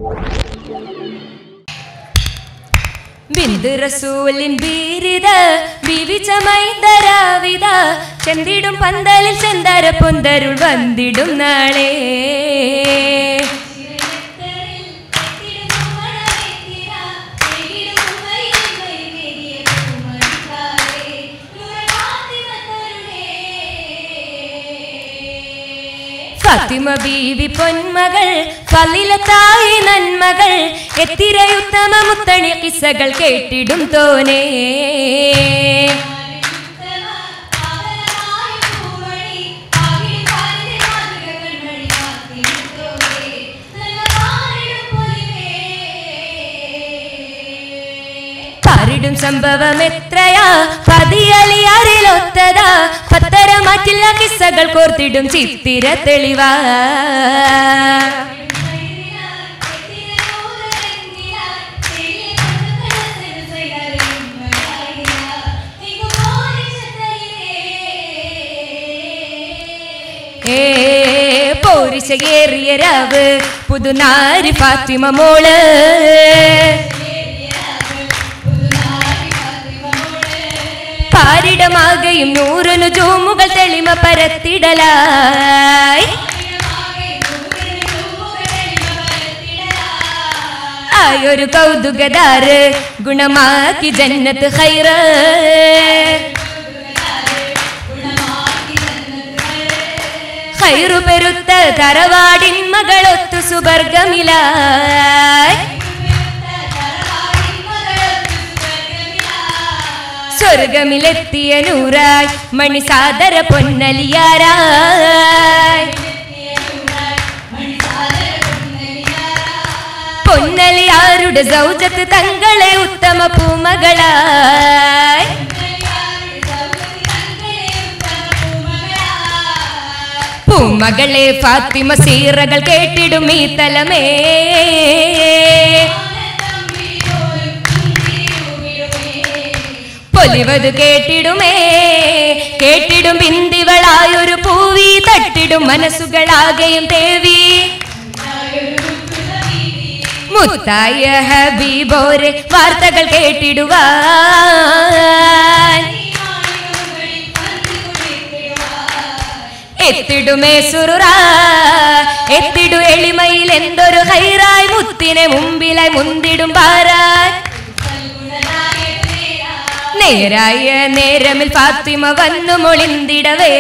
ബിന്ദു റസൂലിൻ ബീരിത വിവിച്ച മൈതരാവിത ചെന്തിടും പന്തലിൽ ചെന്തര പൊന്തരുൾ വന്നിടും നാളെ ഫാത്തിമ ബീവി പൊന്മകൾ ഫലിലത്തായി നന്മകൾ എത്തിരയുത്തമ മുത്തണി കിസ്സകൾ കേട്ടിടും തോനേ പാരിടും സംഭവം എത്രയാ പതിയലിയാറിലൊത്തതാ പത്തര മാറ്റില്ല കിസ്സകൾ കോർത്തിടും ചിത്തിര തെളിവാ ഏ പോരിശകേറിയ രാവ് പുതുനാരി ഫാത്തിമ മോള് പാരിടമാകയും നൂറിനു ജൂമുകൾ തെളിമ പരത്തിടലായി ആയൊരു കൗതുകദാറ് ഗുണമാക്കി ജന്നത്ത് ഹൈറ് ഹൈറു പെരുത്ത തറവാടിൻ മകളൊത്തു സുവർഗമിലായി സ്വർഗമിലെത്തിയ നൂറായി മണിസാദര പൊന്നലിയാരായി പൊന്നലിയാരുടെ സൗജത്ത് തങ്ങളെ ഉത്തമ പൂമകളായി പൂമകളെ ഫാത്തിമ സീറകൾ കേട്ടിടും ഈ തലമേ പൊലിവത് കേട്ടിടുമേ കേട്ടിടും ബിന്ദിവളായൊരു പൂവി തട്ടിടും മനസ്സുകളാകെയും ദേവി മുത്തായ ഹബീബോരെ വാർത്തകൾ കേട്ടിടുവാൻ എത്തിടുമേ സുറുറ എത്തിടു എളിമയിൽ എന്തൊരു ഹൈറായി മുത്തിനെ മുമ്പിലായി മുന്തിടും പാരാൻ നേരായ നേരമിൽ ഫാത്തിമ വന്നു മൊളിന്തിടവേ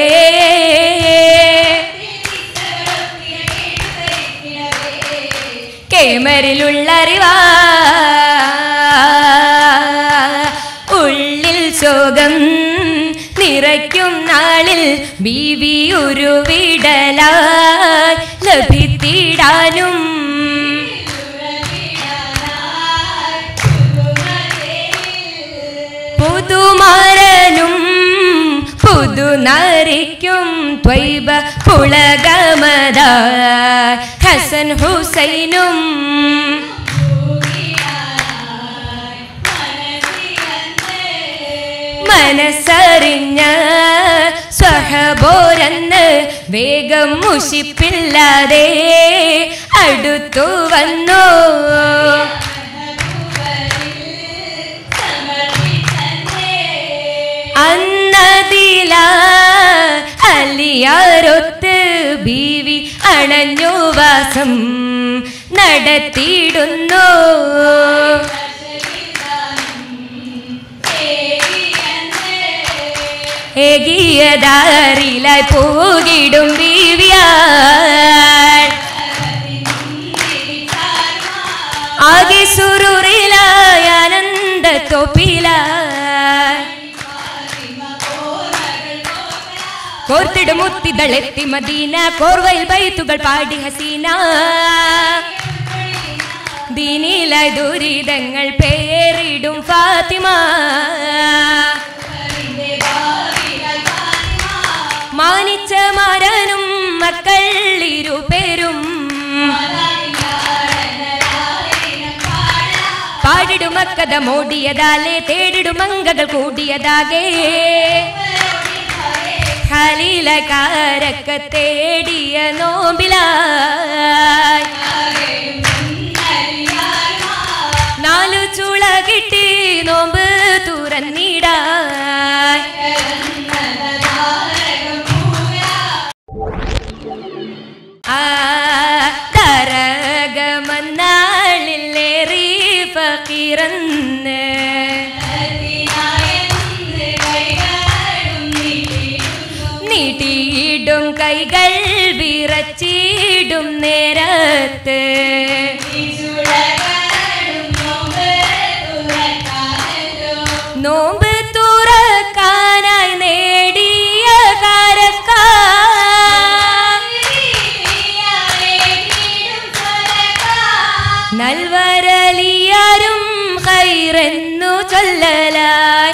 കേമരിലുള്ളറിവാ ഉള്ളിൽ ശോകം നിറയ്ക്കും നാളിൽ ബീവി ഒരു വിടലായി ലഭിത്തിടാനും പുതുമാരനും പുതുനരിക്കും ത്വൈബ പുളകമത ഹസൻ ഹുസൈനും മനസ്സറിഞ്ഞ സ്വഹബോരന്ന് വേഗം മുഷിപ്പില്ലാതെ അടുത്തു വന്നു അന്നതില അലിയാരൊത്ത് ബീവി അണഞ്ഞു വാസം നടത്തിയിടുന്നു ഏകിയതാറിലായി പോകിടും ബീവിയാൾ ആകെ സുറുറിലായ ആനന്ദ തൊപ്പിലായി കോർത്തിടും മുത്തിതളെത്തി മദീന കോർവയിൽ ബൈത്തുകൾ പാടി ഹസീന ദീനിലായി ദുരിതങ്ങൾ പേരിടും ഫാത്തിമ മാനിച്ച മരനും മക്കൾ ഇരുപേരും പാടിടുമക്കഥ മോടിയതാലേ തേടിടുമങ്കകൾ കൂടിയതാകേ ഖലീലക്കാരൊക്കെ തേടിയ നോമ്പിലായി നോമ്പ് തുറന്നിടാൻ ആ തരകമന്നാളിലേറി ഫക്കീറന്ന് നീട്ടിയിടും കൈകൾ വിറച്ചിടും നേരത്ത് നോമ്പ് തുറക്കാനായി നേടിയ കാരക്കാ നൽവരലിയാരും ഹൈറെന്നു ചൊല്ലലായി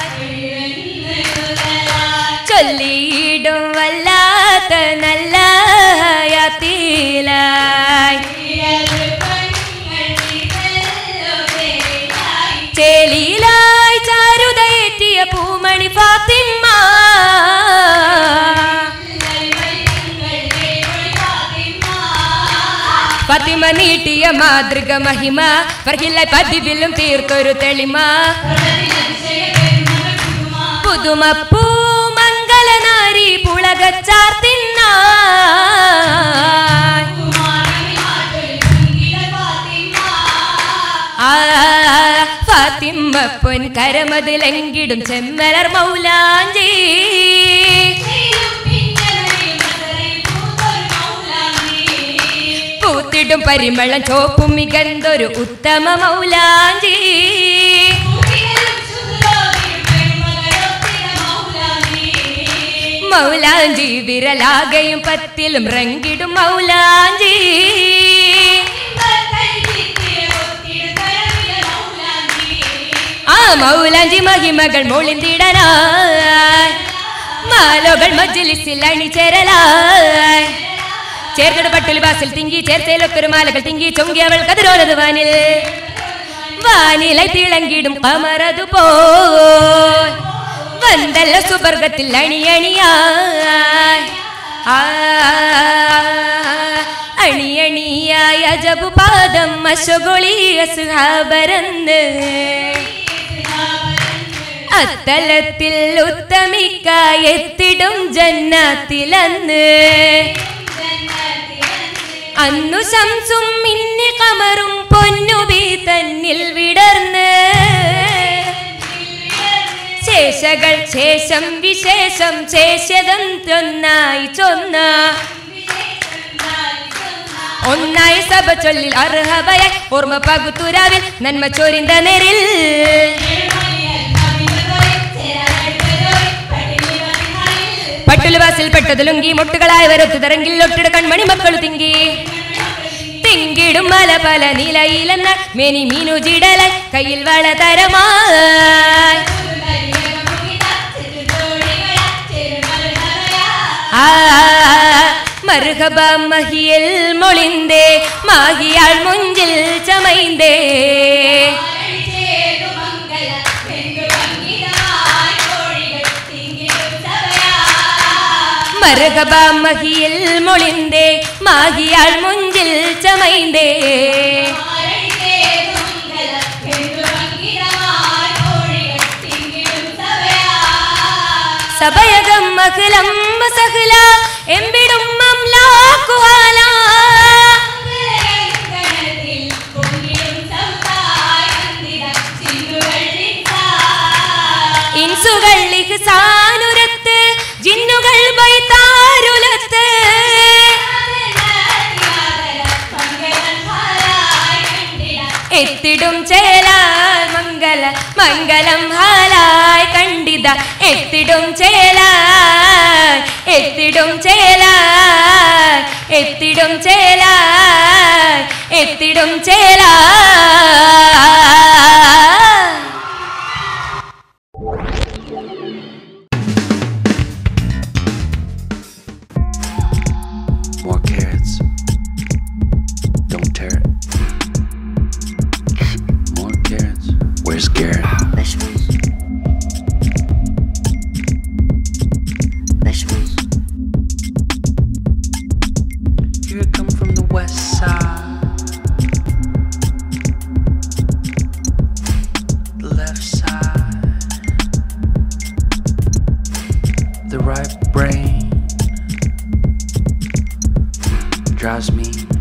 ചൊല്ലിയിടും വല്ലാത്ത നല്ല ഹയാത്തിലായി ചേലിയിലായി ചാരുതയേറ്റിയ പൂമണി ഫാത്തിമ്മ ഫാത്തിമ നീട്ടിയ മാതൃക മഹിമ ഫർഹിലായി പതിവിലും തീർത്തൊരു തെളിമ പുതുമപ്പൂ മംഗലനാരി പുളകച്ചാർത്തിന്ന ഫാത്തിമ്മ പൊൻ കരമതിലെങ്കിടും ചെമ്മലർ മൗലാഞ്ചി പൂത്തിടും പരിമളം ചോപ്പും മികന്തൊരു ഉത്തമ മൗലാഞ്ചി മൗലാഞ്ചി വിരലാകയും പത്തിലും റങ്കിടും മൗലാഞ്ചി ആ മൗലാഞ്ചി മഹിമകൾ മൊളിന്തിടനായി മാലോകൾ മജ്ലിസിൽ അണിചേരലായി ചേർക്കട പട്ടുലി ബാസിൽ തിങ്കി ചേർത്തയിലൊക്കൊരു മാലകൾ തിങ്കി ചൊങ്കി അവൾ കതിരോലത് വാനിൽ വാനിലായി തിളങ്ങിടും കമറതു പോ വന്തല്ല സുബർഗത്തിൽ അണിയണിയായി ആ അണിയണിയായ അജബു പാദം അശൊകൊളിയ സുഹാബരന്ന് അത്തലത്തിൽ ഉത്തമിക്കായെത്തിടും ജന്നാത്തിലന്ന് അന്നു ശംസും മിന്നി കമറും പൊന്നുബി തന്നിൽ വിടർന്ന് ശേഷകൾ ശേഷം വിശേഷം ശേഷതന്ത്രൊന്നായി ചൊന്ന ഒന്നായി സഭ ചൊല്ലിൽ അർഹബയായി ഓർമ്മ പകുത്തുരാവിൽ നന്മ ചോരിന്ത നേരിൽ പട്ടുലുവാസിൽ പെട്ടതുലുങ്കി മുട്ടുകളായി വരത്തു തരങ്കിൽ ഒട്ടിട കൺമണി മക്കളു തിങ്കി തിങ്കിടും മല പല നിലയിലെന്ന മെനി മീനു ജിടല കയ്യിൽ വളതരമായി ആ മർഹബ മഹിയൽ മൊളിന്തേ മാഹിയാൾ മുഞ്ചിൽ ചമൈന്തേ മർഹബ മഹിയൽ മൊളിന്തേ മാഹിയാൾ മുഞ്ചിൽ ചമൈന്തേ സഭയകം മഹലം സഹല എമ്പിടും മംലാക്കുഹാല ഇൻസുകൾ സാനുരത്ത് ജിന്നുകൾ ബൈത്താരുലത്ത് എത്തിടും ചേലാൽ മംഗല മംഗലം ഹാലായി കണ്ടിത എത്തിടും ചേലാൽ എത്തിടും ചേലാൽ എത്തിടും ചേലാൽ എത്തിടും ചേലാൽ More carrots. Don't tear it. More carrots. Where's Garrett? Vegetables. Vegetables. Here I come from the west side. the right brain drives me